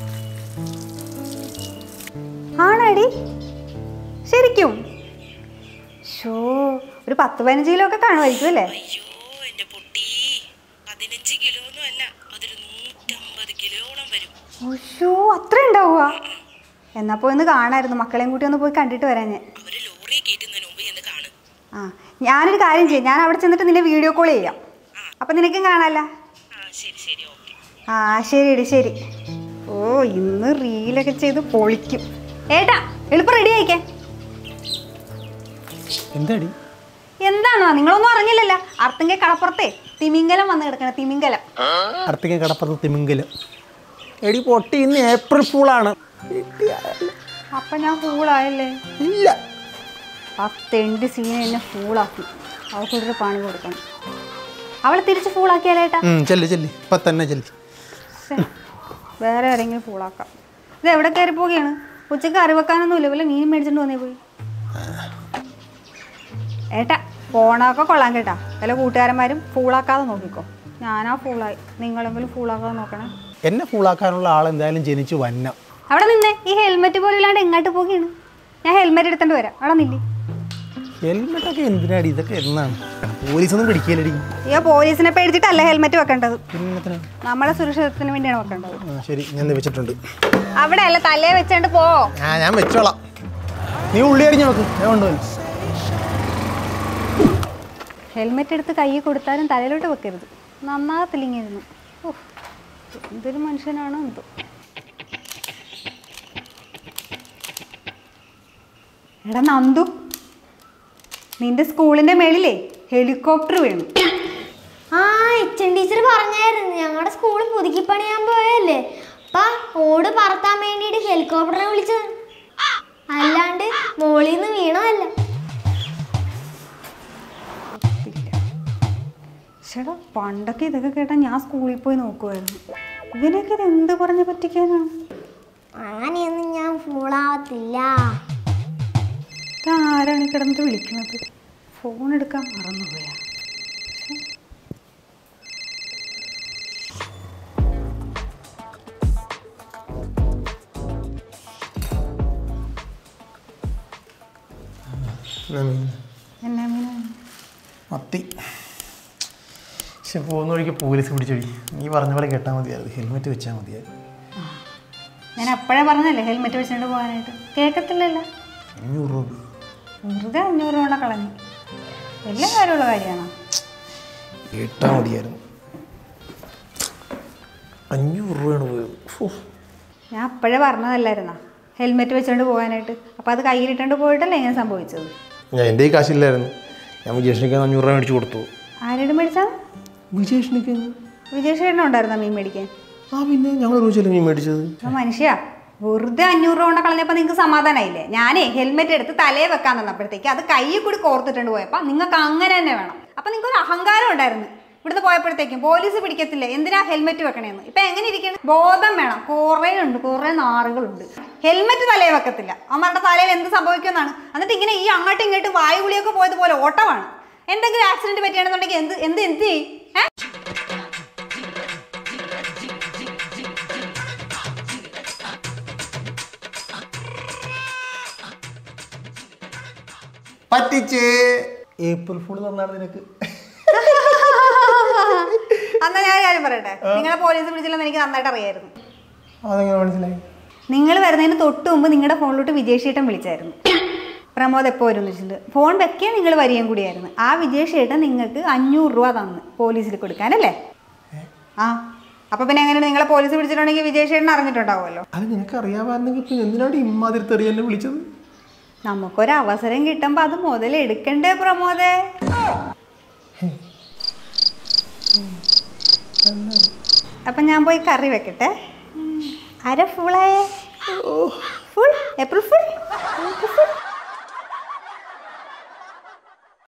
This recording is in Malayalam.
ആണാടി ശരിക്കും ഷോ ഒരു പത്ത് പതിനഞ്ച് കിലോ ഒക്കെ കാണുമായിരിക്കും അല്ലേ അയ്യോ എന്റെ പൊട്ടി പതിനഞ്ച് കിലോ ഒന്നും അല്ല അതൊരു നൂറ്റമ്പത് കിലോയോളം വരും ഓശോ അത്ര ഉണ്ടാവുക എന്നാ പോയി ഒന്ന് കാണായിരുന്നു മക്കളെയും കൂട്ടി ഒന്ന് പോയി കണ്ടിട്ട് വരാൻ ഞാൻ അവര് ലോറിയെ കയറ്റുന്നതിന് മുമ്പ് എന്ന് കാണും ആ ഞാനൊരു കാര്യം ചെയ്യാം ഞാൻ അവിടെ ചെന്നിട്ട് നിന്നെ വീഡിയോ കോൾ ചെയ്യാം അപ്പം നിനക്കും കാണാമല്ലോ ആ ശരി ശരി ഓക്കെ ആ ശരിയടി ശരി ഓ ഇന്ന് റീലൊക്കെ ചെയ്ത് പൊളിക്കും ഏട്ടാ എളുപ്പം റെഡി ആയിക്കേ എന്താടി എന്താണോ നിങ്ങളൊന്നും അറിഞ്ഞില്ലല്ലോ അർത്തിങ്ക കടപ്പുറത്തെ തിമിംഗലം വന്ന് കിടക്കണ തിമിംഗലം അടുത്തേക്ക് കടപ്പുറത്ത് തിമിങ്കലം എടി പൊട്ടി ഇന്ന് ഏപ്രിൽ ഫൂളാണ് അപ്പൊ ഞാൻ ഫൂളായല്ലേ ഇല്ല ആ തെണ്ടി സീന എന്നെ ഫൂളാക്കി അവൾക്കൊരു പണി കൊടുക്കണം അവളെ തിരിച്ച് ഫൂളാക്കിയാലേട്ടാ ഉം, ചെല്ല് ചെല്ല് ഇപ്പൊ തന്നെ ചെല്ല് ശ്ശെ, വേറെ ആരെങ്കിലും ഫൂളാക്കാം ഇത് എവിടെ കയറി പോവുകയാണ് ഉച്ചക്ക് കറി വെക്കാനൊന്നും ഇല്ല വല്ല മീൻ മേടിച്ചിട്ട് വന്നേ പോയി ഏട്ടാ പോണൊക്കെ കൊള്ളാൻ കേട്ടാ വല്ല കൂട്ടുകാരന്മാരും ഫൂളാക്കാതെ നോക്കിക്കോ ഞാനാ ഫൂളായി നിങ്ങളെങ്കിലും ഫൂളാക്കാതെ നോക്കണേ എന്നെ ഫൂളാക്കാനുള്ള ആൾ എന്തായാലും ജനിച്ചു വന്നം അവിടെ നിന്നേ ഈ ഹെൽമെറ്റ് പോലും ഇല്ലാണ്ട് എങ്ങോട്ട് പോവുകയാണ് ഞാൻ ഹെൽമെറ്റ് എടുത്തോണ്ട് വരാം അവിടെ നില്ലേ ഹെൽമെറ്റൊക്കെ എന്തിനാടി ഇതൊക്കെ എന്നാണ് പോലീസൊന്നും പിടിക്കലടി അയ്യോ പോലീസിനെ പേടിച്ചിട്ടല്ല ഹെൽമെറ്റ് വെക്കേണ്ടത് പിന്നെ നമ്മുടെ സുരക്ഷിതത്വത്തിന് വേണ്ടിയാണ് വെക്കേണ്ടത് ആ ശരി ഞാൻ ദേ വെച്ചിട്ടുണ്ട് അവിടെ അല്ല തലേ വെച്ചോണ്ട് പോ ആ ഞാൻ വെച്ചോളാം നീ ഉള്ളി അരിഞ്ഞ് നോക്ക് ഞാൻ കൊണ്ടുപോയി ഹെൽമെറ്റ് എടുത്ത് കൈ കൊടുത്താലും തലയിലോട്ട് വെക്കരുത് നന്നാകത്തില്ലിങ്ങിരുന്നു ഓ എന്തൊരു മനുഷ്യനാണോ എന്തോ എടാ നന്ദു നിന്റെ സ്കൂളിന്റെ മേളിലേ ഹെലികോപ്റ്റർ വേണം ആ എച്ച് എൻ ടീച്ചർ പറഞ്ഞായിരുന്നു ഞങ്ങളുടെ സ്കൂൾ പുതുക്കി പണിയാൻ പോയല്ലേ അപ്പ ഓട് പറത്താൻ വേണ്ടിയിട്ട് ഹെലികോപ്റ്ററിനെ വിളിച്ചത് അല്ലാണ്ട് മോളിൽ നിന്ന് വീണതല്ല ചേട്ടാ പണ്ടൊക്കെ ഇതൊക്കെ കേട്ടാൽ ഞാൻ സ്കൂളിൽ പോയി നോക്കുമായിരുന്നു ഇവനൊക്കെ ഇത് എന്ത് പറഞ്ഞ് പറ്റിക്കാനാണ് അങ്ങനെയൊന്നും ഞാൻ ഫൂളാവത്തില്ല ഇതാരാണ് ഈ കിടന്നിട്ട് വിളിക്കുന്നത് ഫോൺ എടുക്കാൻ മറന്നുപോയാ ശ്ശെ. എന്നാ മീനാണ് മത്തി പക്ഷെ പോകുന്ന വഴിക്ക് പോലീസ് പിടിച്ചോടി നീ പറഞ്ഞ പോലെ കേട്ടാൽ മതിയായിരുന്നു ഹെൽമെറ്റ് വെച്ചാൽ മതിയായിരുന്നു ഞാൻ അപ്പോഴേ പറഞ്ഞല്ലേ ഹെൽമെറ്റ് വെച്ചുകൊണ്ട് പോകാനായിട്ട് കേൾക്കത്തില്ലല്ലോ അഞ്ഞൂറ് രൂപ വെറുതെ അഞ്ഞൂറ് രൂപ കളഞ്ഞു വലിയ കാര്യമുള്ള കാര്യമാണോ കേട്ടാൽ മതിയായിരുന്നു അഞ്ഞൂറ് രൂപയാണ് പോയത് ഫോ. ഞാൻ അപ്പോഴേ പറഞ്ഞതല്ലായിരുന്നോ ഹെൽമെറ്റ് വെച്ചുകൊണ്ട് പോകാനായിട്ട് അപ്പോൾ അത് കയ്യിലിട്ടുകൊണ്ട് പോയിട്ടല്ലേ ഇങ്ങനെ സംഭവിച്ചത് ഞാൻ എൻ്റെ ഈ കാശില്ലായിരുന്നു ഞാൻ വിജേഷിനിക്ക് അഞ്ഞൂറ് രൂപ മേടിച്ച് കൊടുത്തു ആരോട് മേടിച്ചാൽ വിജേഷിനിക്ക് വിജയ് ചേട്ടൻ ഉണ്ടായിരുന്നോ മീൻ മേടിക്കാൻ ആ പിന്നെ ഞങ്ങൾ റൂചല്ലേ മീൻ മേടിച്ചത് ആ മനുഷ്യ വെറുതെ അഞ്ഞൂറ് രൂപ കൊണ്ട് കളഞ്ഞപ്പോൾ നിങ്ങൾക്ക് സമാധാനമായില്ലേ ഞാനേ ഹെൽമെറ്റ് എടുത്ത് തലേ വെക്കാൻ തന്നപ്പോഴത്തേക്ക് അത് കയ്യിൽ കൂടി കോർത്തിട്ടുണ്ട് പോയപ്പോൾ നിങ്ങൾക്ക് അങ്ങനെ തന്നെ വേണം അപ്പം നിങ്ങൾക്ക് ഒരു അഹങ്കാരം ഉണ്ടായിരുന്നു ഇവിടുന്ന് പോയപ്പോഴത്തേക്കും പോലീസ് പിടിക്കത്തില്ല എന്തിനാ ഹെൽമെറ്റ് വെക്കണേന്ന് ഇപ്പം എങ്ങനെ ഇരിക്കണം ബോധം വേണം കുറേ ഉണ്ട് കുറേ നാറുകളുണ്ട് ഹെൽമെറ്റ് തലേ വെക്കത്തില്ല അമ്മയുടെ തലയിൽ എന്ത് സംഭവിക്കുമെന്നാണ് എന്നിട്ട് ഇങ്ങനെ ഈ അങ്ങോട്ടും ഇങ്ങോട്ടും വായുകുളിയൊക്കെ പോയതുപോലെ ഓട്ടമാണ് എന്തെങ്കിലും ആക്സിഡന്റ് പറ്റുകയാണെന്നുണ്ടെങ്കിൽ എന്ത് എന്ത് എന്ത് ചെയ്യും ഏ പറ്റിച്ചേ ഏപ്രിൽ ഫുൾ തന്നാണ് നിനക്ക് എന്നാ ഞാൻ ഒരു കാര്യം പറയട്ടെ നിങ്ങളെ പോലീസ് പിടിച്ചില്ലെന്ന് എനിക്ക് നന്നായിട്ട് അറിയായിരുന്നു അതെങ്ങനെ മനസ്സിലായി നിങ്ങൾ വരുന്നതിന് തൊട്ട് മുമ്പ് നിങ്ങളുടെ ഫോണിലോട്ട് വിജയശേട്ടൻ വിളിച്ചായിരുന്നു പ്രമോദ് എപ്പോൾ വരും വെച്ചിട്ട് ഫോൺ വെക്കേ നിങ്ങൾ വരികയും കൂടിയായിരുന്നു ആ വിജയശേട്ടൻ നിങ്ങൾക്ക് അഞ്ഞൂറ് രൂപ തന്ന് പോലീസിൽ കൊടുക്കാനല്ലേ ആ അപ്പൊ പിന്നെ എങ്ങനെ നിങ്ങളെ പോലീസ് പിടിച്ചിട്ടുണ്ടെങ്കിൽ വിജയശേട്ടൻ അറിഞ്ഞിട്ടുണ്ടാവുമല്ലോ അത് നിനക്ക് അറിയാമായിരുന്നെങ്കിൽ പിന്നെ എന്തിനാണ് ഇമ്മാതിരി തെറി എന്നെ വിളിച്ചത് നമുക്കൊരു അവസരം കിട്ടുമ്പോൾ അത് മുതലെടുക്കണ്ടേ പ്രമോദേ അപ്പൊ ഞാൻ പോയി കറി വെക്കട്ടെ അര ഫുള്ളായേ ഫുൾ ഏപ്രിൽ ഫുൾ